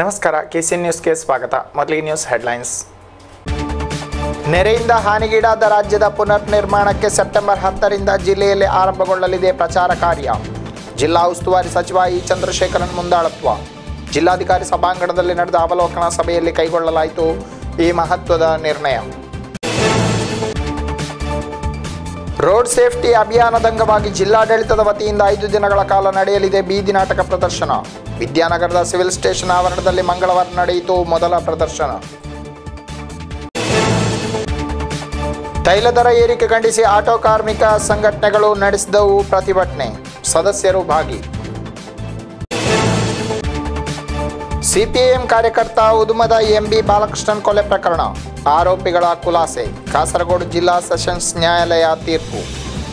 ನಮಸ್ಕಾರ ಕೆಸಿಎನ್ ನ್ಯೂಸ್ಗೆ ಸ್ವಾಗತ ಮೊದಲಿಗೆ ನ್ಯೂಸ್ ಹೆಡ್ಲೈನ್ಸ್ ನೆರೆಯಿಂದ ಹಾನಿಗೀಡಾದ ರಾಜ್ಯದ ಪುನರ್ ನಿರ್ಮಾಣಕ್ಕೆ ಸೆಪ್ಟೆಂಬರ್ ಹತ್ತರಿಂದ ಜಿಲ್ಲೆಯಲ್ಲಿ ಆರಂಭಗೊಳ್ಳಲಿದೆ ಪ್ರಚಾರ ಕಾರ್ಯ ಜಿಲ್ಲಾ ಉಸ್ತುವಾರಿ ಸಚಿವ ಇ ಚಂದ್ರಶೇಖರನ್ ಮುಂದಾಳತ್ವ ಜಿಲ್ಲಾಧಿಕಾರಿ ಸಭಾಂಗಣದಲ್ಲಿ ನಡೆದ ಅವಲೋಕನ ಸಭೆಯಲ್ಲಿ ಕೈಗೊಳ್ಳಲಾಯಿತು ಈ ಮಹತ್ವದ ನಿರ್ಣಯ ರೋಡ್ ಸೇಫ್ಟಿ ಅಭಿಯಾನದ ಅಂಗವಾಗಿ ಜಿಲ್ಲಾಡಳಿತದ ವತಿಯಿಂದ ಐದು ದಿನಗಳ ಕಾಲ ನಡೆಯಲಿದೆ ಬೀದಿ ನಾಟಕ ಪ್ರದರ್ಶನ ವಿದ್ಯಾನಗರದ ಸಿವಿಲ್ ಸ್ಟೇಷನ್ ಆವರಣದಲ್ಲಿ ಮಂಗಳವಾರ ನಡೆಯಿತು ಮೊದಲ ಪ್ರದರ್ಶನ ತೈಲ ದರ ಏರಿಕೆ ಖಂಡಿಸಿ ಆಟೋ ಕಾರ್ಮಿಕ ಸಂಘಟನೆಗಳು ನಡೆಸಿದವು ಪ್ರತಿಭಟನೆ ಸದಸ್ಯರು ಭಾಗಿ ಸಿಪಿಎಂ ಕಾರ್ಯಕರ್ತ ಉದುಮದ ಎಂಬಿ ಬಾಲಕೃಷ್ಣನ್ ಕೊಲೆ ಪ್ರಕರಣ ಆರೋಪಿಗಳ ಖುಲಾಸೆ ಕಾಸರಗೋಡು ಜಿಲ್ಲಾ ಸೆಷನ್ಸ್ ನ್ಯಾಯಾಲಯ ತೀರ್ಪು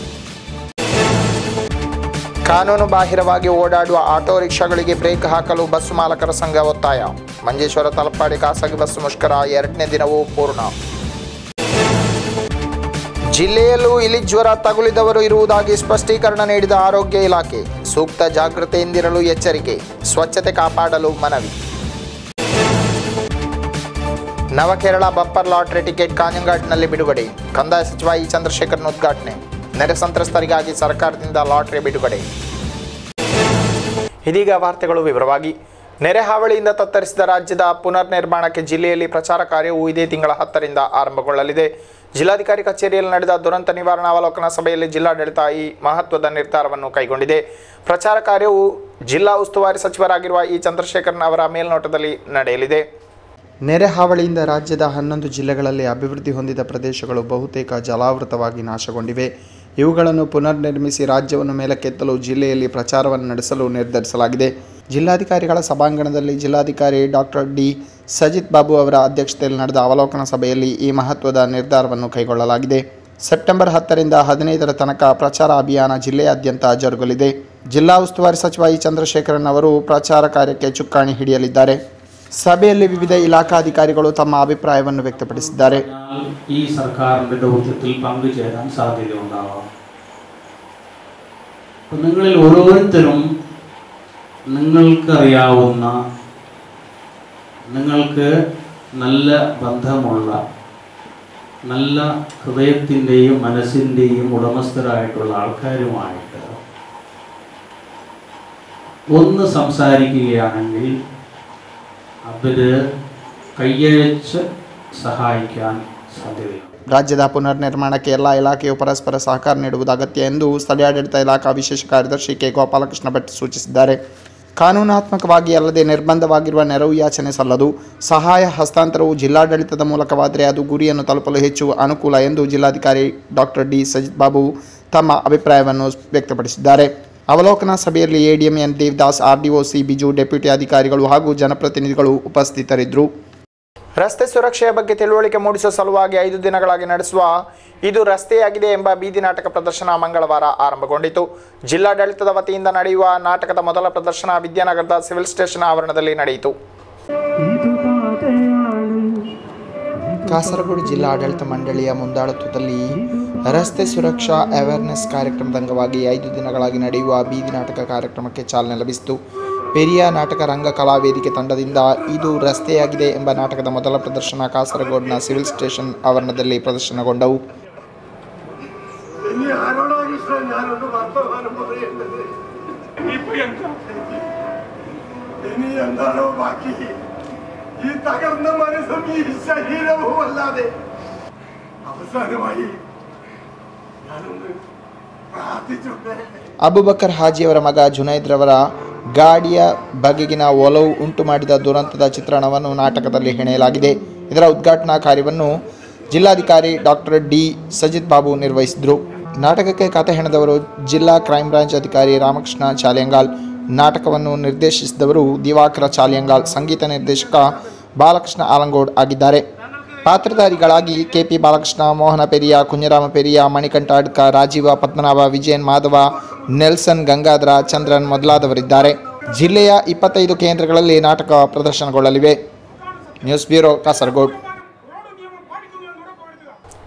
ಕಾನೂನು ಬಾಹಿರವಾಗಿ ಓಡಾಡುವ ಆಟೋ ರಿಕ್ಷಾಗಳಿಗೆ ಬ್ರೇಕ್ ಹಾಕಲು ಬಸ್ ಮಾಲಕರ ಸಂಘ ಒತ್ತಾಯ ಮಂಜೇಶ್ವರ ತಲಪಾಡಿ ಖಾಸಗಿ ಬಸ್ ಮುಷ್ಕರ ಎರಡನೇ ದಿನವೂ ಪೂರ್ಣ ಜಿಲ್ಲೆಯಲ್ಲೂ ಇಲಿ ಜ್ವರ ತಗುಲಿದವರು ಇರುವುದಾಗಿ ಸ್ಪಷ್ಟೀಕರಣ ನೀಡಿದ ಆರೋಗ್ಯ ಇಲಾಖೆ ಸೂಕ್ತ ಜಾಗೃತೆಯಿಂದಿರಲು ಎಚ್ಚರಿಕೆ ಸ್ವಚ್ಛತೆ ಕಾಪಾಡಲು ಮನವಿ ನವಕೇರಳ ಬಂಪರ್ ಲಾಟರಿ ಟಿಕೆಟ್ ಕಾಂಜಂಗಾಟ್ನಲ್ಲಿ ಬಿಡುಗಡೆ ಕಂದಾಯ ಸಚಿವ ಇ ಚಂದ್ರಶೇಖರನ್ ಉದ್ಘಾಟನೆ ನೆರೆ ಸಂತ್ರಸ್ತರಿಗಾಗಿ ಸರ್ಕಾರದಿಂದ ಲಾಟರಿ ಬಿಡುಗಡೆ ಇದೀಗ ವಾರ್ತೆಗಳು ವಿವರವಾಗಿ ನೆರೆ ಹಾವಳಿಯಿಂದ ತತ್ತರಿಸಿದ ರಾಜ್ಯದ ಪುನರ್ ನಿರ್ಮಾಣಕ್ಕೆ ಜಿಲ್ಲೆಯಲ್ಲಿ ಪ್ರಚಾರ ಕಾರ್ಯವು ಇದೇ ತಿಂಗಳ ಹತ್ತರಿಂದ ಆರಂಭಗೊಳ್ಳಲಿದೆ ಜಿಲ್ಲಾಧಿಕಾರಿ ಕಚೇರಿಯಲ್ಲಿ ನಡೆದ ದುರಂತ ನಿವಾರಣಾ ಅವಲೋಕನ ಸಭೆಯಲ್ಲಿ ಜಿಲ್ಲಾಡಳಿತ ಈ ಮಹತ್ವದ ನಿರ್ಧಾರವನ್ನು ಕೈಗೊಂಡಿದೆ ಪ್ರಚಾರ ಕಾರ್ಯವು ಜಿಲ್ಲಾ ಉಸ್ತುವಾರಿ ಸಚಿವರಾಗಿರುವ ಇ ಚಂದ್ರಶೇಖರನ್ ಅವರ ಮೇಲ್ನೋಟದಲ್ಲಿ ನಡೆಯಲಿದೆ ನೆರೆ ಹಾವಳಿಯಿಂದ ರಾಜ್ಯದ ಹನ್ನೊಂದು ಜಿಲ್ಲೆಗಳಲ್ಲಿ ಅಭಿವೃದ್ಧಿ ಹೊಂದಿದ ಪ್ರದೇಶಗಳು ಬಹುತೇಕ ಜಲಾವೃತವಾಗಿ ನಾಶಗೊಂಡಿವೆ ಇವುಗಳನ್ನು ಪುನರ್ ನಿರ್ಮಿಸಿ ರಾಜ್ಯವನ್ನು ಮೇಲಕ್ಕೆತ್ತಲು ಜಿಲ್ಲೆಯಲ್ಲಿ ಪ್ರಚಾರವನ್ನು ನಡೆಸಲು ನಿರ್ಧರಿಸಲಾಗಿದೆ ಜಿಲ್ಲಾಧಿಕಾರಿಗಳ ಸಭಾಂಗಣದಲ್ಲಿ ಜಿಲ್ಲಾಧಿಕಾರಿ ಡಾಕ್ಟರ್ ಡಿ ಸಜಿತ್ ಬಾಬು ಅವರ ಅಧ್ಯಕ್ಷತೆಯಲ್ಲಿ ನಡೆದ ಅವಲೋಕನ ಸಭೆಯಲ್ಲಿ ಈ ಮಹತ್ವದ ನಿರ್ಧಾರವನ್ನು ಕೈಗೊಳ್ಳಲಾಗಿದೆ ಸೆಪ್ಟೆಂಬರ್ ಹತ್ತರಿಂದ ಹದಿನೈದರ ತನಕ ಪ್ರಚಾರ ಅಭಿಯಾನ ಜಿಲ್ಲೆಯಾದ್ಯಂತ ಜರುಗಲಿದೆ ಜಿಲ್ಲಾ ಉಸ್ತುವಾರಿ ಸಚಿವ ಇ ಚಂದ್ರಶೇಖರನ್ ಅವರು ಪ್ರಚಾರ ಕಾರ್ಯಕ್ಕೆ ಚುಕ್ಕಾಣಿ ಹಿಡಿಯಲಿದ್ದಾರೆ സഭಯಲ್ಲಿ വിവിധ ഇലാഖാധികാരികളും തമ്മ അഭിപ്രായವನ್ನು വ്യക്തപ്പെടുത്തിದ್ದಾರೆ അതിനാൽ ഈ സർക്കാരിന്റെ ദൗത്യത്തിൽ പങ്കുചേരാൻ സാധ്യതയുണ്ടാവാം അപ്പൊ നിങ്ങളിൽ ഓരോരുത്തരും നിങ്ങൾക്കറിയാവുന്ന നിങ്ങൾക്ക് നല്ല ബന്ധമുള്ള നല്ല ഹൃദയത്തിൻ്റെയും മനസ്സിൻ്റെയും ഉടമസ്ഥരായിട്ടുള്ള ആൾക്കാരുമായിട്ട് ഒന്ന് സംസാരിക്കുകയാണെങ്കിൽ അവര് കൈയഴിച്ച് സഹായിക്കാൻ സാധ്യതയുണ്ട് ರಾಜ್ಯದ ಪುನರ್ ನಿರ್ಮಾಣಕ್ಕೆ ಎಲ್ಲ ಇಲಾಖೆಯು ಪರಸ್ಪರ ಸಹಕಾರ ನೀಡುವುದು ಅಗತ್ಯ ಎಂದು ಸ್ಥಳೀಯಾಡಳಿತ ಇಲಾಖಾ ವಿಶೇಷ ಕಾರ್ಯದರ್ಶಿ ಕೆ ಗೋಪಾಲಕೃಷ್ಣ ಭಟ್ ಸೂಚಿಸಿದ್ದಾರೆ ಕಾನೂನಾತ್ಮಕವಾಗಿ ಅಲ್ಲದೆ ನಿರ್ಬಂಧವಾಗಿರುವ ನೆರವು ಯಾಚನೆ ಸಲ್ಲದು ಸಹಾಯ ಹಸ್ತಾಂತರವು ಜಿಲ್ಲಾಡಳಿತದ ಮೂಲಕವಾದರೆ ಅದು ಗುರಿಯನ್ನು ತಲುಪಲು ಹೆಚ್ಚು ಅನುಕೂಲ ಎಂದು ಜಿಲ್ಲಾಧಿಕಾರಿ ಡಾಕ್ಟರ್ ಡಿ ಸಜಿತ್ ಬಾಬು ತಮ್ಮ ಅಭಿಪ್ರಾಯವನ್ನು ವ್ಯಕ್ತಪಡಿಸಿದ್ದಾರೆ ಅವಲೋಕನ ಸಭೆಯಲ್ಲಿ ADM N Devadas RDO C Biju deputy ಅಧಿಕಾರಿಗಳು ಹಾಗೂ ಜನಪ್ರತಿನಿಧಿಗಳು ಉಪಸ್ಥಿತರಿದ್ದರು ರಸ್ತೆ ಸುರಕ್ಷೆಯ ಬಗ್ಗೆ ತಿಳುವಳಿಕೆ ಮೂಡಿಸುವ ಸಲುವಾಗಿ ಐದು ದಿನಗಳಾಗಿ ನಡೆಸುವ ಇದು ರಸ್ತೆಯಾಗಿದೆ ಎಂಬ ಬೀದಿ ನಾಟಕ ಪ್ರದರ್ಶನ ಮಂಗಳವಾರ ಆರಂಭಗೊಂಡಿತು ಜಿಲ್ಲಾಡಳಿತದ ವತಿಯಿಂದ ನಡೆಯುವ ನಾಟಕದ ಮೊದಲ ಪ್ರದರ್ಶನ ವಿದ್ಯಾನಗರದ ಸಿವಿಲ್ ಸ್ಟೇಷನ್ ಆವರಣದಲ್ಲಿ ನಡೆಯಿತು ಕಾಸರಗೋಡು ಜಿಲ್ಲಾ ಆಡಳಿತ ಮಂಡಳಿಯ ಮುಂದಾಳತ್ವದಲ್ಲಿ ರಸ್ತೆ ಸುರಕ್ಷಾ ಅವೇರ್ನೆಸ್ ಕಾರ್ಯಕ್ರಮದ ಅಂಗವಾಗಿ ಐದು ದಿನಗಳಾಗಿ ನಡೆಯುವ ಬೀದಿ ನಾಟಕ ಕಾರ್ಯಕ್ರಮಕ್ಕೆ ಚಾಲನೆ ಲಭಿಸಿತು ಪೆರಿಯ ನಾಟಕ ರಂಗ ಕಲಾ ವೇದಿಕೆ ತಂಡದಿಂದ ಇದು ರಸ್ತೆಯಾಗಿದೆ ಎಂಬ ನಾಟಕದ ಮೊದಲ ಪ್ರದರ್ಶನ ಕಾಸರಗೋಡಿನ ಸಿವಿಲ್ ಸ್ಟೇಷನ್ ಆವರಣದಲ್ಲಿ ಪ್ರದರ್ಶನಗೊಂಡವು ഇനി ആരോടാണ് ഈശ്വരൻ ഞാനോട് വർത്തമാനം പറയേണ്ടത് ഇപ്പൊ എന്താ ഇനി എന്താണോ ബാക്കി ഈ തകർന്ന മനസ്സും ഈ ശരീരവും അല്ലാതെ അവസാനമായി ഞാനൊന്ന് പ്രാർത്ഥിച്ചോട്ടെ ಅಬುಬಕರ್ ಹಾಜಿಯವರ ಮಗ ಜುನೈದ್ ರವರ ಗಾಡಿಯ ಬಗೆಗಿನ ಒಲವು ಉಂಟು ಮಾಡಿದ ದುರಂತದ ಚಿತ್ರಣವನ್ನು ನಾಟಕದಲ್ಲಿ ಹೆಣೆಯಲಾಗಿದೆ ಇದರ ಉದ್ಘಾಟನಾ ಕಾರ್ಯವನ್ನು ಜಿಲ್ಲಾಧಿಕಾರಿ ಡಾಕ್ಟರ್ ಡಿ ಸಜಿತ್ ಬಾಬು ನಿರ್ವಹಿಸಿದರು ನಾಟಕಕ್ಕೆ ಕಥೆ ಹೆಣೆದವರು ಜಿಲ್ಲಾ ಕ್ರೈಮ್ ಬ್ರಾಂಚ್ ಅಧಿಕಾರಿ ರಾಮಕೃಷ್ಣ ಚಾಲಿಯಂಗಾಲ್ ನಾಟಕವನ್ನು ನಿರ್ದೇಶಿಸಿದವರು ದಿವಾಕರ ಚಾಲಿಯಂಗಾಲ್ ಸಂಗೀತ ನಿರ್ದೇಶಕ ಬಾಲಕೃಷ್ಣ ಆಲಂಗೋಡ್ ಆಗಿದ್ದಾರೆ ಪಾತ್ರಧಾರಿಗಳಾಗಿ ಕೆಪಿ ಬಾಲಕೃಷ್ಣ ಮೋಹನ ಪೆರಿಯ ಕುഞ്ഞിರಾಮ ಪೆರಿಯ ಮಣಿಕಂಠ ಅಡ್ಕ ರಾಜೀವ ಪದ್ಮನಾಭ ವಿಜಯನ್ ಮಾಧವ ನೆಲ್ಸನ್ ಗಂಗಾಧರ ಚಂದ್ರನ್ ಮೊದಲಾದವರಿದ್ದಾರೆ ಜಿಲ್ಲೆಯ ಇಪ್ಪತ್ತೈದು ಕೇಂದ್ರಗಳಲ್ಲಿ ನಾಟಕ ಪ್ರದರ್ಶನಗೊಳ್ಳಲಿವೆ ನ್ಯೂಸ್ ಬ್ಯೂರೋ ಕಾಸರಗೋಡ್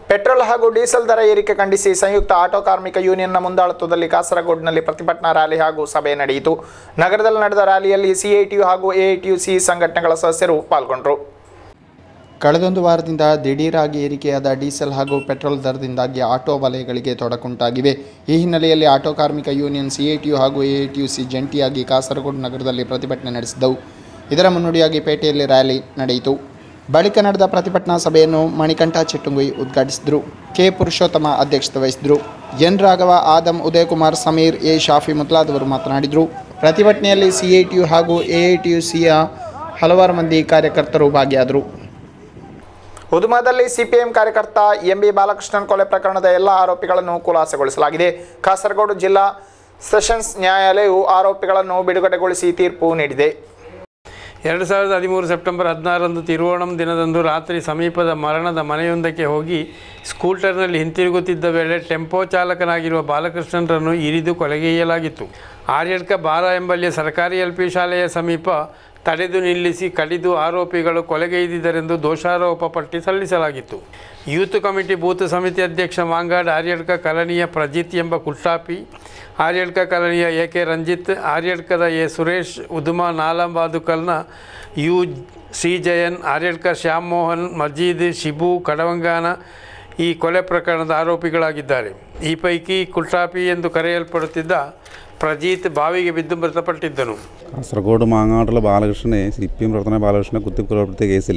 ಪೆಟ್ರೋಲ್ ಹಾಗೂ ಡೀಸೆಲ್ ದರ ಏರಿಕೆ ಖಂಡಿಸಿ ಸಂಯುಕ್ತ ಆಟೋ ಕಾರ್ಮಿಕ ಯೂನಿಯನ್ನ ಮುಂದಾಳತ್ವದಲ್ಲಿ ಕಾಸರಗೋಡಿನಲ್ಲಿ ಪ್ರತಿಭಟನಾ ರ್ಯಾಲಿ ಹಾಗೂ ಸಭೆ ನಡೆಯಿತು ನಗರದಲ್ಲಿ ನಡೆದ ರ್ಯಾಲಿಯಲ್ಲಿ ಸಿಐಟಿಯು ಹಾಗೂ ಎಐಟಿಯುಸಿ ಸಂಘಟನೆಗಳ ಸದಸ್ಯರು ಪಾಲ್ಗೊಂಡರು ಕಳೆದೊಂದು ವಾರದಿಂದ ದಿಢೀರಾಗಿ ಏರಿಕೆಯಾದ ಡೀಸೆಲ್ ಹಾಗೂ ಪೆಟ್ರೋಲ್ ದರದಿಂದಾಗಿ ಆಟೋ ವಲಯಗಳಿಗೆ ತೊಡಕುಂಟಾಗಿವೆ ಈ ಹಿನ್ನೆಲೆಯಲ್ಲಿ ಆಟೋ ಕಾರ್ಮಿಕ ಯೂನಿಯನ್ ಸಿಐಟಿಯು ಹಾಗೂ ಎಐಟಿಯುಸಿ ಜಂಟಿಯಾಗಿ ಕಾಸರಗೋಡು ನಗರದಲ್ಲಿ ಪ್ರತಿಭಟನೆ ನಡೆಸಿದವು ಇದರ ಮುನ್ನುಡಿಯಾಗಿ ಪೇಟೆಯಲ್ಲಿ ರ್ಯಾಲಿ ನಡೆಯಿತು ಬಳಿಕ ನಡೆದ ಪ್ರತಿಭಟನಾ ಸಭೆಯನ್ನು ಮಣಿಕಂಠ ಚಿಟ್ಟುಂಗುಯಿ ಉದ್ಘಾಟಿಸಿದರು ಕೆ ಪುರುಷೋತ್ತಮ ಅಧ್ಯಕ್ಷತೆ ವಹಿಸಿದರು ಎನ್ ರಾಘವ ಆದಂ ಉದಯಕುಮಾರ್ ಸಮೀರ್ ಎ ಶಾಫಿ ಮೊದಲಾದವರು ಮಾತನಾಡಿದರು ಪ್ರತಿಭಟನೆಯಲ್ಲಿ ಸಿಐಟಿಯು ಹಾಗೂ ಎಐಟಿಯುಸಿಯ ಹಲವಾರು ಮಂದಿ ಕಾರ್ಯಕರ್ತರು ಭಾಗಿಯಾದರು ಉದುಮದಲ್ಲಿ ಸಿಪಿಎಂ ಕಾರ್ಯಕರ್ತ ಎಂಬಿ ಬಾಲಕೃಷ್ಣನ್ ಕೊಲೆ ಪ್ರಕರಣದ ಎಲ್ಲ ಆರೋಪಿಗಳನ್ನು ಖುಲಾಸೆಗೊಳಿಸಲಾಗಿದೆ ಕಾಸರಗೋಡು ಜಿಲ್ಲಾ ಸೆಷನ್ಸ್ ನ್ಯಾಯಾಲಯವು ಆರೋಪಿಗಳನ್ನು ಬಿಡುಗಡೆಗೊಳಿಸಿ ತೀರ್ಪು ನೀಡಿದೆ ಎರಡು ಸಾವಿರದ ಹದಿಮೂರು ಸೆಪ್ಟೆಂಬರ್ ಹದಿನಾರರಂದು ತಿರುವೋಣಂ ದಿನದಂದು ರಾತ್ರಿ ಸಮೀಪದ ಮರಣದ ಮನೆಯೊಂದಕ್ಕೆ ಹೋಗಿ ಸ್ಕೂಟರ್ನಲ್ಲಿ ಹಿಂತಿರುಗುತ್ತಿದ್ದ ವೇಳೆ ಟೆಂಪೋ ಚಾಲಕನಾಗಿರುವ ಬಾಲಕೃಷ್ಣನರನ್ನು ಇರಿದು ಕೊಲೆಗೈಯಲಾಗಿತ್ತು ಆರ್ಯಡ್ಕ ಬಾರ ಎಂಬಲ್ಲಿಯ ಸರ್ಕಾರಿ ಎಲ್ ಪಿ ಶಾಲೆಯ ಸಮೀಪ ತಡೆದು ನಿಲ್ಲಿಸಿ ಕಡಿದು ಆರೋಪಿಗಳು ಕೊಲೆಗೈದಿದ್ದರೆಂದು ದೋಷಾರೋಪ ಪಟ್ಟಿ ಸಲ್ಲಿಸಲಾಗಿತ್ತು ಯೂತ್ ಕಮಿಟಿ ಬೂತ್ ಸಮಿತಿ ಅಧ್ಯಕ್ಷ ಮಾಂಗಾಡ್ ಆರ್ಯಡ್ಕ ಕಲನಿಯ ಪ್ರಜಿತ್ ಎಂಬ ಕುಟ್ಟಾಪಿ ಆರ್ಯಡ್ಕ ಕಲನಿಯ ಎ ಕೆ ರಂಜಿತ್ ಆರ್ಯಡ್ಕದ ಎ ಸುರೇಶ್ ಉದುಮ ನಾಲಂಬಾದುಕಲ್ನ ಯು ಸಿ ಜಯನ್ ಆರ್ಯಡ್ಕ ಶ್ಯಾಮ್ ಮೋಹನ್ ಮಜೀದ್ ಶಿಬು ಕಡವಂಗಾನ ಈ ಕೊಲೆ ಪ್ರಕರಣದ ಆರೋಪಿಗಳಾಗಿದ್ದಾರೆ ಈ ಪೈಕಿ ಕುಟ್ಟಾಪಿ ಎಂದು ಕರೆಯಲ್ಪಡುತ್ತಿದ್ದ ಪ್ರಜೀತ್ ಬಾವಿಗೆ ಬಿದ್ದು ಮೃತಪಟ್ಟಿದ್ದನು കാസർഗോഡ് മാങ്ങാട്ടുള്ള ബാലകൃഷ്ണനെ സി പി എം പ്രവർത്തന ബാലകൃഷ്ണനെ കുത്തിക്കൊലപ്പെടുത്തിയ കേസിൽ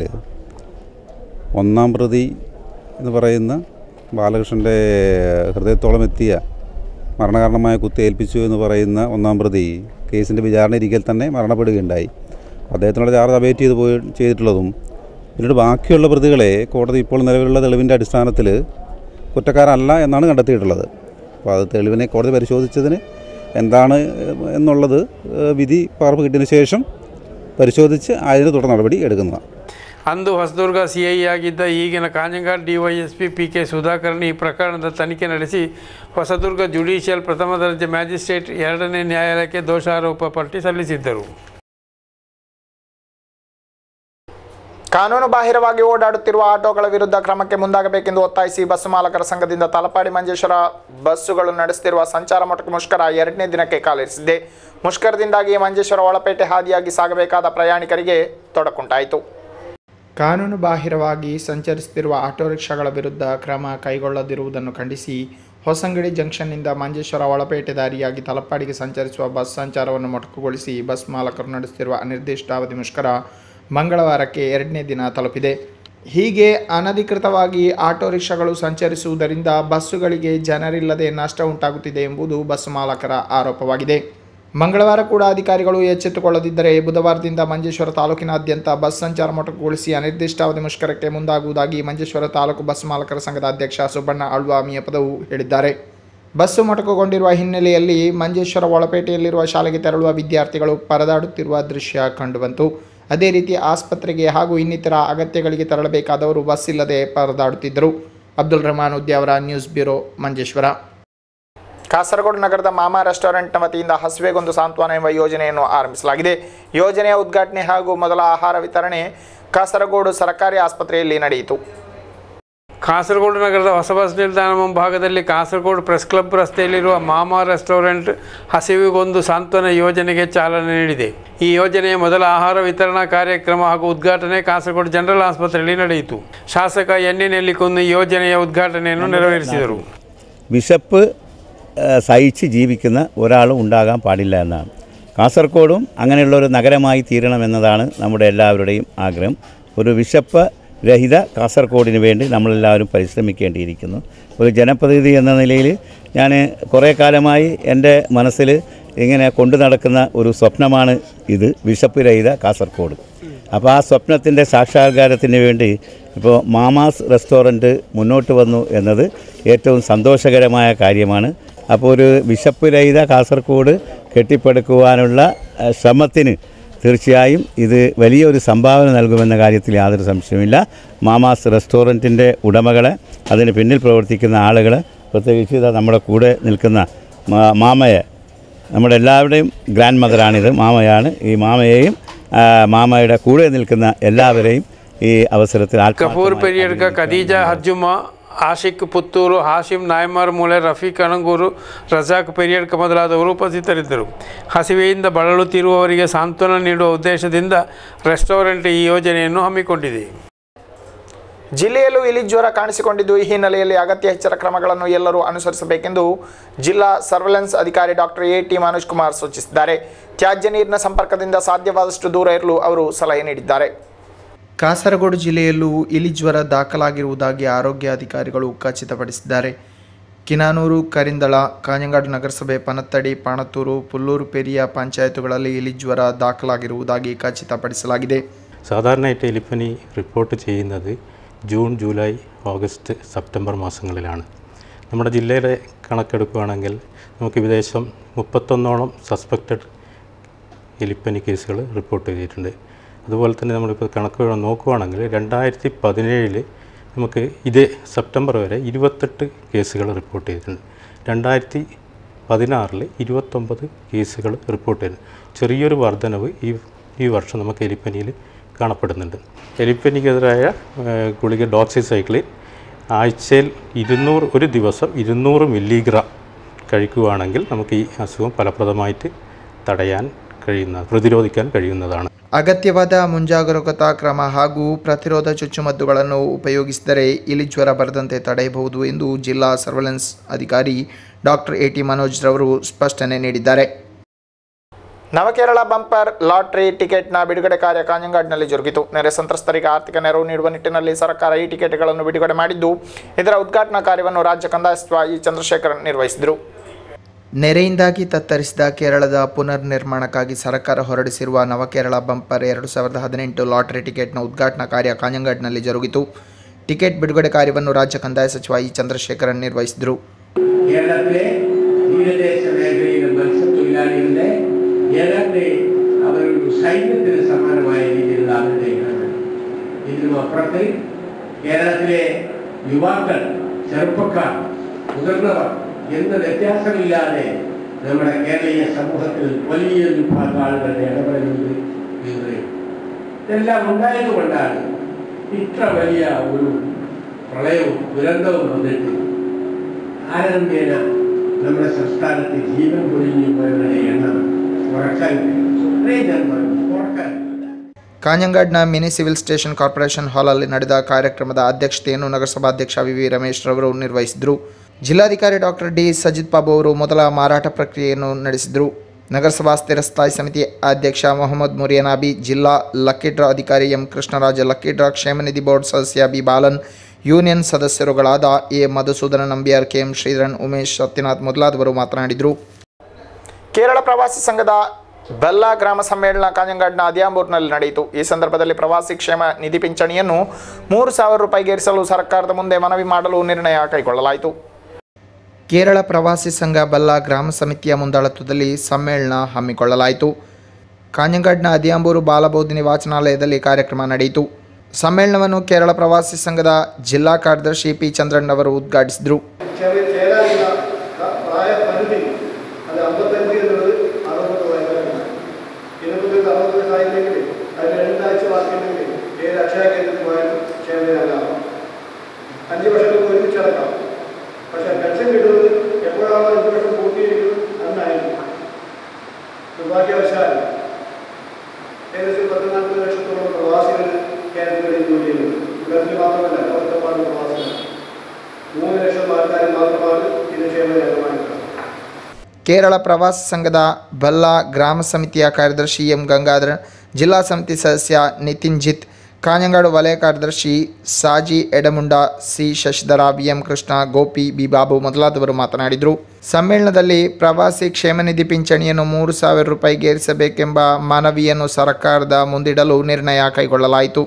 ഒന്നാം പ്രതി എന്ന് പറയുന്ന ബാലകൃഷ്ണൻ്റെ ഹൃദയത്തോളം എത്തിയ മരണകാരണമായ കുത്തേൽപ്പിച്ചു എന്ന് പറയുന്ന ഒന്നാം പ്രതി കേസിൻ്റെ വിചാരണ ഇരിക്കൽ തന്നെ മരണപ്പെടുകയുണ്ടായി അദ്ദേഹത്തിനുള്ള ചാർജ് അബേറ്റ് ചെയ്ത് പോയി ചെയ്തിട്ടുള്ളതും പിന്നീട് ബാക്കിയുള്ള പ്രതികളെ കോടതി ഇപ്പോൾ നിലവിലുള്ള തെളിവിൻ്റെ അടിസ്ഥാനത്തിൽ കുറ്റക്കാരല്ല എന്നാണ് കണ്ടെത്തിയിട്ടുള്ളത് അപ്പോൾ അത് തെളിവിനെ കോടതി പരിശോധിച്ചതിന് എന്താണ് എന്നുള്ളത് ഏഹ്, വിധി പകർപ്പ് കിട്ടിയതിന് ശേഷം പരിശോധിച്ച് അതിന് തുടർ നടപടി എടുക്കുന്നതാണ് ಅಂದು ಹೊಸದುರ್ಗ ಸಿ ಐ ಆಗಿದ್ದ ಈಗಿನ ಕಾಂಜಂಗಾಡ್ ಡಿವೈಎಸ್ಪಿ ಪಿ ಕೆ ಸುಧಾಕರ್ಣಿ ಈ ಪ್ರಕರಣದ ತನಿಖೆ ನಡೆಸಿ ಹೊಸದುರ್ಗ ಜುಡಿಷಿಯಲ್ ಪ್ರಥಮ ದರ್ಜೆ ಮ್ಯಾಜಿಸ್ಟ್ರೇಟ್ ಎರಡನೇ ನ್ಯಾಯಾಲಯಕ್ಕೆ ದೋಷಾರೋಪ ಪಟ್ಟಿ ಸಲ್ಲಿಸಿದ್ದರು ಕಾನೂನು ಬಾಹಿರವಾಗಿ ಓಡಾಡುತ್ತಿರುವ ಆಟೋಗಳ ವಿರುದ್ಧ ಕ್ರಮಕ್ಕೆ ಮುಂದಾಗಬೇಕೆಂದು ಒತ್ತಾಯಿಸಿ ಬಸ್ ಮಾಲಕರ ಸಂಘದಿಂದ ತಲಪಾಡಿ ಮಂಜೇಶ್ವರ ಬಸ್ಸುಗಳು ನಡೆಸುತ್ತಿರುವ ಸಂಚಾರ ಮೊಟಕು ಮುಷ್ಕರ ಎರಡನೇ ದಿನಕ್ಕೆ ಕಾಲಿರಿಸಿದೆ ಮುಷ್ಕರದಿಂದಾಗಿ ಮಂಜೇಶ್ವರ ಒಳಪೇಟೆ ಹಾದಿಯಾಗಿ ಸಾಗಬೇಕಾದ ಪ್ರಯಾಣಿಕರಿಗೆ ತೊಡಕುಂಟಾಯಿತು ಕಾನೂನು ಬಾಹಿರವಾಗಿ ಸಂಚರಿಸುತ್ತಿರುವ ಆಟೋ ರಿಕ್ಷಾಗಳ ವಿರುದ್ಧ ಕ್ರಮ ಕೈಗೊಳ್ಳದಿರುವುದನ್ನು ಖಂಡಿಸಿ ಹೊಸಂಗಡಿ ಜಂಕ್ಷನ್ನಿಂದ ಮಂಜೇಶ್ವರ ಒಳಪೇಟೆ ದಾರಿಯಾಗಿ ತಲಪಾಡಿಗೆ ಸಂಚರಿಸುವ ಬಸ್ ಸಂಚಾರವನ್ನು ಮೊಟಕುಗೊಳಿಸಿ ಬಸ್ ಮಾಲಕರು ನಡೆಸುತ್ತಿರುವ ಅನಿರ್ದಿಷ್ಟಾವಧಿ ಮುಷ್ಕರ ಮಂಗಳವಾರಕ್ಕೆ ಎರಡನೇ ದಿನ ತಲುಪಿದೆ ಹೀಗೆ ಅನಧಿಕೃತವಾಗಿ ಆಟೋ ರಿಕ್ಷಾಗಳು ಸಂಚರಿಸುವುದರಿಂದ ಬಸ್ಸುಗಳಿಗೆ ಜನರಿಲ್ಲದೆ ನಷ್ಟ ಉಂಟಾಗುತ್ತಿದೆ ಎಂಬುದು ಬಸ್ ಮಾಲಕರ ಆರೋಪವಾಗಿದೆ ಮಂಗಳವಾರ ಕೂಡ ಅಧಿಕಾರಿಗಳು ಎಚ್ಚೆತ್ತುಕೊಳ್ಳದಿದ್ದರೆ ಬುಧವಾರದಿಂದ ಮಂಜೇಶ್ವರ ತಾಲೂಕಿನಾದ್ಯಂತ ಬಸ್ ಸಂಚಾರ ಮೊಟಕುಗೊಳಿಸಿ ಅನಿರ್ದಿಷ್ಟಾವಧಿ ಮುಷ್ಕರಕ್ಕೆ ಮುಂದಾಗುವುದಾಗಿ ಮಂಜೇಶ್ವರ ತಾಲೂಕು ಬಸ್ ಮಾಲಕರ ಸಂಘದ ಅಧ್ಯಕ್ಷ ಸುಬ್ಬಣ್ಣ ಆಳ್ವ ಮಿಯಪದವು ಹೇಳಿದ್ದಾರೆ ಬಸ್ಸು ಮೊಟಕುಗೊಂಡಿರುವ ಹಿನ್ನೆಲೆಯಲ್ಲಿ ಮಂಜೇಶ್ವರ ಒಳಪೇಟೆಯಲ್ಲಿರುವ ಶಾಲೆಗೆ ತೆರಳುವ ವಿದ್ಯಾರ್ಥಿಗಳು ಪರದಾಡುತ್ತಿರುವ ದೃಶ್ಯ ಕಂಡುಬಂತು ಅದೇ ರೀತಿ ಆಸ್ಪತ್ರೆಗೆ ಹಾಗೂ ಇನ್ನಿತರ ಅಗತ್ಯಗಳಿಗೆ ತೆರಳಬೇಕಾದವರು ಬಸ್ ಇಲ್ಲದೆ ಪರದಾಡುತ್ತಿದ್ದರು ಅಬ್ದುಲ್ ರಹಮಾನ್ ಉದ್ಯಾವರ ನ್ಯೂಸ್ ಬ್ಯೂರೋ ಮಂಜೇಶ್ವರ ಕಾಸರಗೋಡು ನಗರದ ಮಾಮಾ ರೆಸ್ಟೋರೆಂಟ್ನ ವತಿಯಿಂದ ಹಸಿವೆಗೊಂದು ಸಾಂತ್ವನ ಎಂಬ ಯೋಜನೆಯನ್ನು ಆರಂಭಿಸಲಾಗಿದೆ ಯೋಜನೆಯ ಉದ್ಘಾಟನೆ ಹಾಗೂ ಮೊದಲ ಆಹಾರ ವಿತರಣೆ ಕಾಸರಗೋಡು ಸರ್ಕಾರಿ ಆಸ್ಪತ್ರೆಯಲ್ಲಿ ನಡೆಯಿತು ಕಾಸರಗೋಡು ನಗರದ ಹೊಸ ಬಸ್ ನಿಲ್ದಾಣ ಮುಂಭಾಗದಲ್ಲಿ ಕಾಸರಗೋಡು ಪ್ರೆಸ್ ಕ್ಲಬ್ ರಸ್ತೆಯಲ್ಲಿರುವ ಮಾಮಾ ರೆಸ್ಟೋರೆಂಟ್ ಹಸಿವಿಗೊಂದು ಸಾಂತ್ವನ ಯೋಜನೆಗೆ ಚಾಲನೆ ನೀಡಿದೆ ಈ ಯೋಜನೆಯ ಮೊದಲ ಆಹಾರ ವಿತರಣಾ ಕಾರ್ಯಕ್ರಮ ಹಾಗೂ ಉದ್ಘಾಟನೆ ಕಾಸರಗೋಡು ಜನರಲ್ ಆಸ್ಪತ್ರೆಯಲ್ಲಿ ನಡೆಯಿತು ಶಾಸಕ ಎನ್ ಎನ್ ನೆಲ್ಲಿಕುಂದು ಈ ಯೋಜನೆಯ ಉದ್ಘಾಟನೆಯನ್ನು ನೆರವೇರಿಸಿದರು വിശപ്പ് ആ, സഹിച്ച് ജീവിക്കുന്ന ഒരാളും ഉണ്ടാകാൻ പാടില്ല എന്നാണ് കാസർഗോഡും അങ്ങനെയുള്ള ഒരു നഗരമായി തീരണമെന്നതാണ് നമ്മുടെ എല്ലാവരുടെയും ആഗ്രഹം ഒരു വിശപ്പ് രഹിത കാസർഗോഡിന് വേണ്ടി നമ്മളെല്ലാവരും പരിശ്രമിക്കേണ്ടിയിരിക്കുന്നു ഒരു ജനപ്രതിനിധി എന്ന നിലയിൽ ഞാൻ കുറേ കാലമായി എൻ്റെ മനസ്സിൽ ഇങ്ങനെ കൊണ്ടു നടക്കുന്ന ഒരു സ്വപ്നമാണ് ഇത് വിശപ്പ് രഹിത കാസർഗോഡ് അപ്പോൾ ആ സ്വപ്നത്തിൻ്റെ സാക്ഷാത്കാരത്തിന് വേണ്ടി ഇപ്പോൾ മാമാസ് റെസ്റ്റോറൻറ്റ് മുന്നോട്ട് വന്നു എന്നത് ഏറ്റവും സന്തോഷകരമായ കാര്യമാണ് അപ്പോൾ ഒരു വിശപ്പ് രഹിത കാസർഗോഡ് കെട്ടിപ്പടുക്കുവാനുള്ള ആ, ശ്രമത്തിന് തീർച്ചയായും ഇത് വലിയൊരു സംഭാവന നൽകുമെന്ന കാര്യത്തിൽ യാതൊരു സംശയവുമില്ല മാമാസ് റെസ്റ്റോറൻറ്റിൻ്റെ ഉടമകളെ അതിന് പിന്നിൽ പ്രവർത്തിക്കുന്ന ആളുകളെ പ്രത്യേകിച്ച് ഇതാ നമ്മുടെ കൂടെ നിൽക്കുന്ന മാ- മാമയെ നമ്മുടെ എല്ലാവരുടെയും ഗ്രാൻഡ് മദറാണിത് മാമയാണ് ഈ മാമയെയും ആ, മാമയുടെ കൂടെ നിൽക്കുന്ന എല്ലാവരെയും ഈ അവസരത്തിൽ ಕಪೂರ್ ആത്മാർത്ഥമായി ಪೆರಿಯಡ್ಕ ಖದೀಜಾ ಹಜ್ಜುಮ್ಮ ಆಶಿಕ್ ಪುತ್ತೂರು ಹಾಶಿಂ ನಾಯ್ಮಾರ್ ಮೂಲೆ ರಫೀಕ್ ಅಣಂಗೂರು ರಜಾಕ್ ಪೆರಿಯಡ್ಕ ಮೊದಲಾದವರು ಉಪಸ್ಥಿತರಿದ್ದರು ಹಸಿವೆಯಿಂದ ಬಳಲುತ್ತಿರುವವರಿಗೆ ಸಾಂತ್ವನ ನೀಡುವ ಉದ್ದೇಶದಿಂದ ರೆಸ್ಟೋರೆಂಟ್ ಈ ಯೋಜನೆಯನ್ನು ಹಮ್ಮಿಕೊಂಡಿದೆ ಜಿಲ್ಲೆಯಲ್ಲೂ ಇಲಿ ಜ್ವರ ಕಾಣಿಸಿಕೊಂಡಿದ್ದು ಈ ಹಿನ್ನೆಲೆಯಲ್ಲಿ ಅಗತ್ಯ ಎಚ್ಚರ ಕ್ರಮಗಳನ್ನು ಎಲ್ಲರೂ ಅನುಸರಿಸಬೇಕೆಂದು ಜಿಲ್ಲಾ ಸರ್ವೆಲೆನ್ಸ್ ಅಧಿಕಾರಿ doctor A T Manoj Kumar ಸೂಚಿಸಿದ್ದಾರೆ ತ್ಯಾಜ್ಯ ನೀರಿನ ಸಂಪರ್ಕದಿಂದ ಸಾಧ್ಯವಾದಷ್ಟು ದೂರ ಇರಲು ಅವರು ಸಲಹೆ ನೀಡಿದ್ದಾರೆ ಕಾಸರಗೋಡು ಜಿಲ್ಲೆಯಲ್ಲೂ ಇಲಿ ಜ್ವರ ದಾಖಲಾಗಿರುವುದಾಗಿ ಆರೋಗ್ಯ ಅಧಿಕಾರಿಗಳು ಖಚಿತಪಡಿಸಿದ್ದಾರೆ ಕಿನಾನೂರು ಕರಿಂದಳ ಕಾഞ്ഞങ്ങാട് ನಗರಸಭೆ ಪನತ್ತಡಿ ಪಾಣತ್ತೂರು പുല്ലൂರು ಪೆರಿಯ ಪಂಚಾಯತುಗಳಲ್ಲಿ ಇಲಿ ಜ್ವರ ದಾಖಲಾಗಿರುವುದಾಗಿ ಖಚಿತಪಡಿಸಲಾಗಿದೆ സാധാരണയായിട്ട് എലിപ്പനി റിപ്പോർട്ട് ചെയ്യുന്നത് ജൂൺ ജൂലൈ ഓഗസ്റ്റ് സെപ്റ്റംബർ മാസങ്ങളിലാണ് നമ്മുടെ ജില്ലയിലെ കണക്കെടുക്കുകയാണെങ്കിൽ നമുക്ക് വിദേശം മുപ്പത്തൊന്നോളം സസ്പെക്റ്റഡ് എലിപ്പനി കേസുകൾ റിപ്പോർട്ട് ചെയ്തിട്ടുണ്ട് അതുപോലെ തന്നെ നമ്മളിപ്പോൾ കണക്ക് നോക്കുകയാണെങ്കിൽ രണ്ടായിരത്തി പതിനേഴിൽ നമുക്ക് ഇതേ സെപ്റ്റംബർ വരെ ഇരുപത്തെട്ട് കേസുകൾ റിപ്പോർട്ട് ചെയ്തിട്ടുണ്ട് രണ്ടായിരത്തി പതിനാറിൽ ഇരുപത്തൊമ്പത് കേസുകൾ റിപ്പോർട്ട് ചെയ്തിട്ടുണ്ട് ചെറിയൊരു വർധനവ് ഈ ഈ വർഷം നമുക്ക് എലിപ്പനിയിൽ കാണപ്പെടുന്നുണ്ട് എലിപ്പനിക്കെതിരായ ഏഹ്, ഗുളിക ഡോക്സിസൈക്ലിൻ ആഴ്ചയിൽ ഇരുന്നൂറ് ഒരു ദിവസം ഇരുന്നൂറ് മില്ലിഗ്രാം കഴിക്കുകയാണെങ്കിൽ നമുക്ക് ഈ അസുഖം ഫലപ്രദമായിട്ട് തടയാൻ കഴിയുന്ന പ്രതിരോധിക്കാൻ കഴിയുന്നതാണ് ಅಗತ್ಯವಾದ ಮುಂಜಾಗರೂಕತಾ ಕ್ರಮ ಹಾಗೂ ಪ್ರತಿರೋಧ ಚುಚ್ಚುಮದ್ದುಗಳನ್ನು ಉಪಯೋಗಿಸಿದರೆ ಇಲಿ ಜ್ವರ ಬರದಂತೆ ತಡೆಯಬಹುದು ಎಂದು ಜಿಲ್ಲಾ ಸರ್ವೆಲೆನ್ಸ್ ಅಧಿಕಾರಿ ಡಾಕ್ಟರ್ ಎ ಟಿ ಮನೋಜ್ ರವರು ಸ್ಪಷ್ಟನೆ ನೀಡಿದ್ದಾರೆ ನವಕೇರಳ ಬಂಪರ್ ಲಾಟರಿ ಟಿಕೆಟ್ನ ಬಿಡುಗಡೆ ಕಾರ್ಯ ಕಾഞ്ഞങ്ങാಡ್ನಲ್ಲಿ ಜರುಗಿತು ನೆರೆ ಸಂತ್ರಸ್ತರಿಗೆ ಆರ್ಥಿಕ ನೆರವು ನೀಡುವ ನಿಟ್ಟಿನಲ್ಲಿ ಸರ್ಕಾರ ಈ ಟಿಕೆಟ್ಗಳನ್ನು ಬಿಡುಗಡೆ ಮಾಡಿದ್ದು ಇದರ ಉದ್ಘಾಟನಾ ಕಾರ್ಯವನ್ನು ರಾಜ್ಯ ಕಂದಾಯ ಸಚಿವ ಇ ಚಂದ್ರಶೇಖರ್ ನಿರ್ವಹಿಸಿದರು ನೆರೆಯಿಂದಾಗಿ ತತ್ತರಿಸಿದ ಕೇರಳದ ಪುನರ್ ನಿರ್ಮಾಣಕ್ಕಾಗಿ ಸರ್ಕಾರ ಹೊರಡಿಸಿರುವ ನವಕೇರಳ ಬಂಪರ್ ಎರಡು ಸಾವಿರದ ಹದಿನೆಂಟು ಲಾಟರಿ ಟಿಕೆಟ್ನ ಉದ್ಘಾಟನಾ ಕಾರ್ಯ ಕಾഞ്ഞങ്ങാಡ್ನಲ್ಲಿ ಜರುಗಿತು ಟಿಕೆಟ್ ಬಿಡುಗಡೆ ಕಾರ್ಯವನ್ನು ರಾಜ್ಯ ಕಂದಾಯ ಸಚಿವ ಇ ചന്ദ്രശേഖരൻ ನಿರ್ವಹಿಸಿದರು കേരളത്തിലെ തീരദേശ മേഖലയിലെ മത്സ്യത്തൊഴിലാളികളുടെ ഏതാണ്ട് അവരൊരു സൈന്യത്തിന് സമാനമായ രീതിയിലുള്ള അവരുടെ ഇടപെടൽ ഇതിനും അപ്പുറത്ത് കേരളത്തിലെ യുവാക്കൾ ചെറുപ്പക്കാർ മുതിർന്നവർ എന്ന വ്യത്യാസമില്ലാതെ നമ്മുടെ കേരളീയ സമൂഹത്തിൽ വലിയൊരു വിഭാഗം ആളുകളുടെ ഇടപെടലുണ്ട് എന്ന് ഇതെല്ലാം ഉണ്ടായതുകൊണ്ടാണ് ഇത്ര വലിയ ഒരു പ്രളയവും ദുരന്തവും വന്നിട്ട് താരതമ്യേന നമ്മുടെ സംസ്ഥാനത്ത് ജീവൻ പൊലിഞ്ഞു പോയവരുടെ എണ്ണം കുറക്കാൻ ഇത്രയും ഞാൻ പറഞ്ഞു കുറക്കാൻ ಕಾഞ്ഞങ്ങാಡ್ನ ಮಿನಿ ಸಿವಿಲ್ ಸ್ಟೇಷನ್ ಕಾರ್ಪೊರೇಷನ್ ಹಾಲಲ್ಲಿ ನಡೆದ ಕಾರ್ಯಕ್ರಮದ ಅಧ್ಯಕ್ಷತೆಯನ್ನು ನಗರಸಭಾಧ್ಯಕ್ಷ ವಿ ವಿ ರಮೇಶ್ ರವರು ನಿರ್ವಹಿಸಿದರು ಜಿಲ್ಲಾಧಿಕಾರಿ ಡಾಕ್ಟರ್ ಡಿ ಸಜಿತ್ ಬಾಬು ಅವರು ಮೊದಲ ಮಾರಾಟ ಪ್ರಕ್ರಿಯೆಯನ್ನು ನಡೆಸಿದರು ನಗರಸಭಾ ಸ್ಥಿರ ಸ್ಥಾಯಿ ಸಮಿತಿ ಅಧ್ಯಕ್ಷ ಮೊಹಮ್ಮದ್ ಮುರಿಯನಾಬಿ ಜಿಲ್ಲಾ ಲಕ್ಕಿ ಡ್ರಾ ಅಧಿಕಾರಿ ಎಂ ಕೃಷ್ಣರಾಜ ಲಕ್ಕಿ ಡ್ರಾ ಕ್ಷೇಮನಿಧಿ ಬೋರ್ಡ್ ಸದಸ್ಯ ಬಿ ಬಾಲನ್ ಯೂನಿಯನ್ ಸದಸ್ಯರುಗಳಾದ A Madhusudana Nambiar K M Sreedharan Umesh Satyanath ಮೊದಲಾದವರು ಮಾತನಾಡಿದರು ಕೇರಳ ಪ್ರವಾಸಿ ಸಂಘದ ಬೆಲ್ಲ ಗ್ರಾಮ ಸಮ್ಮೇಳನ ಕಾഞ്ഞങ്ങാಡ್ನ ಅದಿಯಾಂಬೂರ್ನಲ್ಲಿ ನಡೆಯಿತು ಈ ಸಂದರ್ಭದಲ್ಲಿ ಪ್ರವಾಸಿ ಕ್ಷೇಮ ನಿಧಿ ಪಿಂಚಣಿಯನ್ನು ಮೂರು ಸಾವಿರ ರೂಪಾಯಿಗೇರಿಸಲು ಸರ್ಕಾರದ ಮುಂದೆ ಮನವಿ ಮಾಡಲು ನಿರ್ಣಯ ಕೈಗೊಳ್ಳಲಾಯಿತು ಕೇರಳ ಪ್ರವಾಸಿ ಸಂಘ ಬಲ್ಲ ಗ್ರಾಮ ಸಮಿತಿಯ ಮುಂದಾಳತ್ವದಲ್ಲಿ ಸಮ್ಮೇಳನ ಹಮ್ಮಿಕೊಳ್ಳಲಾಯಿತು ಕಾഞ്ഞങ്ങാಡ್ನ ಅದಿಯಾಂಬೂರು ಬಾಲಬೋಧಿನಿ ವಾಚನಾಲಯದಲ್ಲಿ ಕಾರ್ಯಕ್ರಮ ನಡೆಯಿತು ಸಮ್ಮೇಳನವನ್ನು ಕೇರಳ ಪ್ರವಾಸಿ ಸಂಘದ ಜಿಲ್ಲಾ ಕಾರ್ಯದರ್ಶಿ ಪಿ ಚಂದ್ರನ್ ಅವರು ಉದ್ಘಾಟಿಸಿದರು ചെറിയ ചേരാനുള്ള പ്രായ പരിധി അത് അമ്പത്തഞ്ച് എന്നുള്ളത് അറുപത് വയസ്സാണ് ഇരുപത്തൊന്ന് അറുപത് വയസ്സായില്ലെങ്കിൽ അതിന് രണ്ടാഴ്ച ബാക്കിയുണ്ടെങ്കിൽ ഏത് അക്ഷയ കേന്ദ്രത്തിൽ പോയാലും ക്ഷേമനിലാകാം അഞ്ച് വർഷങ്ങൾക്ക് ഒരുമിച്ച് അടക്കാം പക്ഷെ പെൻഷൻ കിട്ടുന്നത് എപ്പോഴാണോ അഞ്ച് വർഷം പൂർത്തീകരിക്കുന്നത് അന്നായിരിക്കും നിർഭാഗ്യവശാൽ ഏകദേശം പത്ത് നാൽപ്പത് ലക്ഷത്തോളം പ്രവാസികൾ കേരളത്തിൽ ജോലി ചെയ്യുന്നുണ്ട് കേരളത്തിൽ മാത്രമല്ല ലോകത്തെമ്പാടും പ്രവാസികൾ മൂന്ന് ലക്ഷം ആൾക്കാർ മാത്രമാണ് ഇത് ക്ഷേമകരമായിട്ടുള്ളത് ಕೇರಳ ಪ್ರವಾಸಿ ಸಂಘದ ಬಲ್ಲ ಗ್ರಾಮ ಸಮಿತಿಯ ಕಾರ್ಯದರ್ಶಿ ಎಂ ಗಂಗಾಧರ್ ಜಿಲ್ಲಾ ಸಮಿತಿ ಸದಸ್ಯ ನಿತಿನ್ ಜಿತ್ ಕಾഞ്ഞങ്ങാട് ವಲಯ ಕಾರ್ಯದರ್ಶಿ Saji Edamunda C Shashidhara B M Krishna Gopi B Babu ಮೊದಲಾದವರು ಮಾತನಾಡಿದರು ಸಮ್ಮೇಳನದಲ್ಲಿ ಪ್ರವಾಸಿ ಕ್ಷೇಮನಿಧಿ ಪಿಂಚಣಿಯನ್ನು ಮೂರು ಸಾವಿರ ರೂಪಾಯಿಗೆ ಏರಿಸಬೇಕೆಂಬ ಮನವಿಯನ್ನು ಸರ್ಕಾರದ ಮುಂದಿಡಲು ನಿರ್ಣಯ ಕೈಗೊಳ್ಳಲಾಯಿತು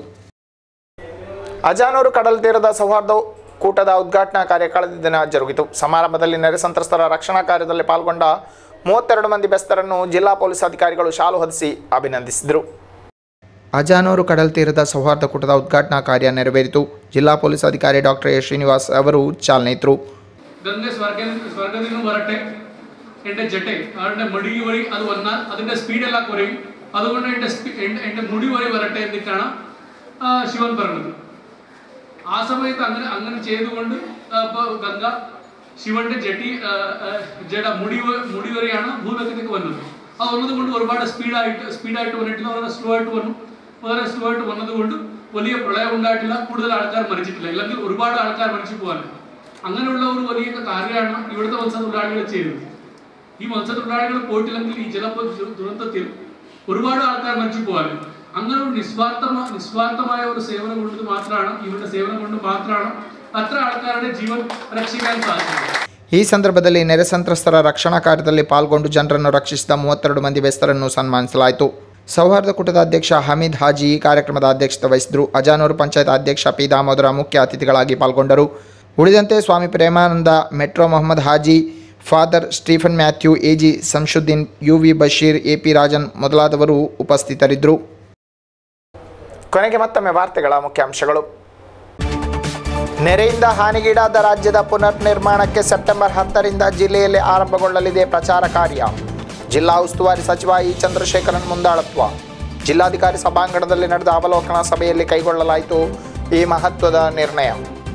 ಅಜಾನೂರು ಕಡಲ ತೀರದ ಸೌಹಾರ್ದ ಕೂಟದ ಉದ್ಘಾಟನಾ ಕಾರ್ಯ ಕಳೆದ ದಿನ ಜರುಗಿತು ಸಮಾರಂಭದಲ್ಲಿ ನೆರೆ ಸಂತ್ರಸ್ತರ ರಕ್ಷಣಾ ಕಾರ್ಯದಲ್ಲಿ ಪಾಲ್ಗೊಂಡ ಮೂವತ್ತೆರಡು ಮಂದಿ ಬೆಸ್ತರನ್ನು ಜಿಲ್ಲಾ ಪೊಲೀಸ್ ಅಧಿಕಾರಿಗಳು ಶಾಲು ಹೊದಿಸಿ ಅಭಿನಂದಿಸಿದರು ಅಜಾನೂರು ಕಡಲ ತೀರದ ಸೌಹಾರ್ದ ಕೂಟದ ಉದ್ಘಾಟನಾ ಕಾರ್ಯ ನೆರವೇರಿತು ಜಿಲ್ಲಾ ಪೊಲೀಸ್ ಅಧಿಕಾರಿ ಡಾಕ್ಟರ್ ಎ ಶ್ರೀನಿವಾಸ್ ಅವರು ಚಾಲನೆ ಇತ್ತರು ഗംഗ സ്വർഗ സ്വർഗത്തിൽ നിന്ന് വരട്ടെ എൻ്റെ ജട്ടെ അവരുടെ മുടി വഴി അത് വന്നാൽ അതിൻ്റെ സ്പീഡെല്ലാം കുറയും അതുകൊണ്ട് എൻ്റെ സ്പീ എൻ്റെ എൻ്റെ മുടി വഴി വരട്ടെ എന്നിട്ടാണ് ആ, ശിവൻ പറഞ്ഞത് ആ സമയത്ത് അങ്ങനെ അങ്ങനെ ചെയ്തുകൊണ്ട് ആ, ഇപ്പൊ ഗംഗ ശിവന്റെ ജട്ടി ആ, ആ, ജട മുടി വ- മുടി വരെയാണ് ഭൂലോകത്തേക്ക് വന്നത് അത് വന്നത് കൊണ്ട് ഒരുപാട് സ്പീഡായിട്ട് സ്പീഡായിട്ട് വന്നിട്ടില്ല വളരെ സ്ലോ ആയിട്ട് വന്നു വളരെ സ്ലോ ആയിട്ട് വന്നത് കൊണ്ട് വലിയ പ്രളയം ഉണ്ടായിട്ടില്ല കൂടുതൽ ആൾക്കാർ മരിച്ചിട്ടില്ല ഇല്ലെങ്കിൽ ഒരുപാട് ആൾക്കാർ മരിച്ചു പോകാനുണ്ട് അങ്ങനെയുള്ള ഒരു വലിയ കാര്യമാണ് ഇവിടുത്തെ മത്സ്യത്തൊഴിലാളികൾ ചെയ്തത് ഈ മത്സ്യത്തൊഴിലാളികൾ പോയിട്ടില്ലെങ്കിൽ ഈ ജല ദുരന്തത്തിൽ ഒരുപാട് ആൾക്കാർ മരിച്ചു പോകാനുണ്ട് അങ്ങനെ ഒരു നിസ്വാർത്ഥമായ നിസ്വാർത്ഥമായ ഒരു സേവനം കൊണ്ട് മാത്രമാണ് ഇവരുടെ സേവനം കൊണ്ട് മാത്രമാണ് അത്ര ആൾക്കാരുടെ ജീവൻ രക്ഷിക്കാൻ സാധിക്കുന്നത് ಈ ಸಂದರ್ಭದಲ್ಲಿ ನೆರೆ ಸಂತ್ರಸ್ತರ ರಕ್ಷಣಾ ಕಾರ್ಯದಲ್ಲಿ ಪಾಲ್ಗೊಂಡು ಜನರನ್ನು ರಕ್ಷಿಸಿದ ಮೂವತ್ತೆರಡು ಮಂದಿ ಬೆಸ್ತರನ್ನು ಸನ್ಮಾನಿಸಲಾಯಿತು ಸೌಹಾರ್ದ ಕೂಟದ ಅಧ್ಯಕ್ಷ ಹಮೀದ್ ಹಾಜಿ ಈ ಕಾರ್ಯಕ್ರಮದ ಅಧ್ಯಕ್ಷತೆ ವಹಿಸಿದರು ಅಜಾನೂರು ಪಂಚಾಯತ್ ಅಧ್ಯಕ್ಷ ಪಿ ದಾಮೋದರ ಮುಖ್ಯ ಅತಿಥಿಗಳಾಗಿ ಪಾಲ್ಗೊಂಡರು ಉಳಿದಂತೆ Swami Premananda Metro Mohammed Haji father Stephen Mathew A G Shamsuddin U V Basheer A P Rajan ಮೊದಲಾದವರು ಉಪಸ್ಥಿತರಿದ್ದರು ಕೊನೆಗೆ ಮತ್ತೊಮ್ಮೆ ವಾರ್ತೆಗಳ ಮುಖ್ಯಾಂಶಗಳು ನೆರೆಯಿಂದ ಹಾನಿಗೀಡಾದ ರಾಜ್ಯದ ಪುನರ್ ನಿರ್ಮಾಣಕ್ಕೆ ಸೆಪ್ಟೆಂಬರ್ ಹತ್ತರಿಂದ ಜಿಲ್ಲೆಯಲ್ಲಿ ಆರಂಭಗೊಳ್ಳಲಿದೆ ಪ್ರಚಾರ ಕಾರ್ಯ ಜಿಲ್ಲಾ ಉಸ್ತುವಾರಿ ಸಚಿವ ಇ ಚಂದ್ರಶೇಖರನ್ ಮುಂದಾಳತ್ವ ಜಿಲ್ಲಾಧಿಕಾರಿ ಸಭಾಂಗಣದಲ್ಲಿ ನಡೆದ ಅವಲೋಕನ ಸಭೆಯಲ್ಲಿ ಕೈಗೊಳ್ಳಲಾಯಿತು ಈ ಮಹತ್ವದ ನಿರ್ಣಯ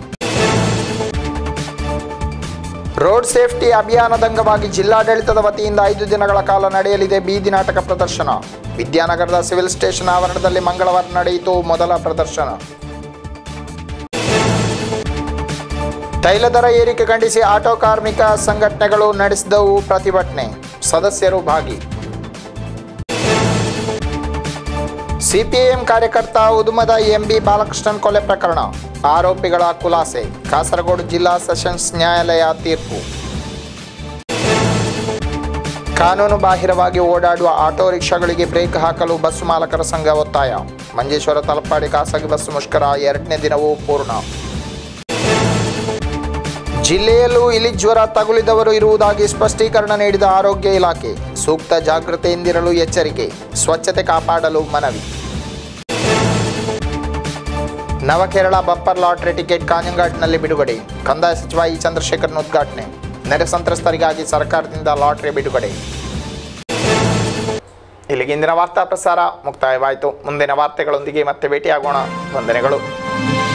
ರೋಡ್ ಸೇಫ್ಟಿ ಅಭಿಯಾನದ ಅಂಗವಾಗಿ ಜಿಲ್ಲಾಡಳಿತದ ವತಿಯಿಂದ ಐದು ದಿನಗಳ ಕಾಲ ನಡೆಯಲಿದೆ ಬೀದಿ ನಾಟಕ ಪ್ರದರ್ಶನ ವಿದ್ಯಾನಗರದ ಸಿವಿಲ್ ಸ್ಟೇಷನ್ ಆವರಣದಲ್ಲಿ ಮಂಗಳವಾರ ನಡೆಯಿತು ಮೊದಲ ಪ್ರದರ್ಶನ ತೈಲ ದರ ಏರಿಕೆ ಖಂಡಿಸಿ ಆಟೋ ಕಾರ್ಮಿಕ ಸಂಘಟನೆಗಳು ನಡೆಸಿದವು ಪ್ರತಿಭಟನೆ ಸದಸ್ಯರು ಭಾಗಿ ಸಿಪಿಐಎಂ ಕಾರ್ಯಕರ್ತ ಉದುಮದ ಎಂಬಿ ಬಾಲಕೃಷ್ಣನ್ ಕೊಲೆ ಪ್ರಕರಣ ಆರೋಪಿಗಳ ಖುಲಾಸೆ ಕಾಸರಗೋಡು ಜಿಲ್ಲಾ ಸೆಷನ್ಸ್ ನ್ಯಾಯಾಲಯ ತೀರ್ಪು ಕಾನೂನು ಬಾಹಿರವಾಗಿ ಓಡಾಡುವ ಆಟೋ ರಿಕ್ಷಾಗಳಿಗೆ ಬ್ರೇಕ್ ಹಾಕಲು ಬಸ್ಸು ಮಾಲಕರ ಸಂಘ ಒತ್ತಾಯ ಮಂಜೇಶ್ವರ ತಲಪಾಡಿ ಖಾಸಗಿ ಬಸ್ ಮುಷ್ಕರ ಎರಡನೇ ದಿನವೂ ಪೂರ್ಣ ಜಿಲ್ಲೆಯಲ್ಲೂ ಇಲಿಜ್ವರ ತಗುಲಿದವರು ಇರುವುದಾಗಿ ಸ್ಪಷ್ಟೀಕರಣ ನೀಡಿದ ಆರೋಗ್ಯ ಇಲಾಖೆ ಸೂಕ್ತ ಜಾಗೃತೆಯಿಂದಿರಲು ಎಚ್ಚರಿಕೆ ಸ್ವಚ್ಛತೆ ಕಾಪಾಡಲು ಮನವಿ ನವಕೇರಳ ಬಪ್ಪರ್ ಲಾಟರಿ ಟಿಕೆಟ್ ಕಾಂಜಂಗಾಟ್ನಲ್ಲಿ ಬಿಡುಗಡೆ ಕಂದಾಯ ಸಚಿವ ಇ ಚಂದ್ರಶೇಖರ್ನ ಉದ್ಘಾಟನೆ ನೆರೆ ಸಂತ್ರಸ್ತರಿಗಾಗಿ ಸರ್ಕಾರದಿಂದ ಲಾಟರಿ ಬಿಡುಗಡೆ ಇಲ್ಲಿಗೆ ಇಂದಿನ ವಾರ್ತಾ ಪ್ರಸಾರ ಮುಕ್ತಾಯವಾಯಿತು ಮುಂದಿನ ವಾರ್ತೆಗಳೊಂದಿಗೆ ಮತ್ತೆ ಭೇಟಿಯಾಗೋಣ ವಂದನೆಗಳು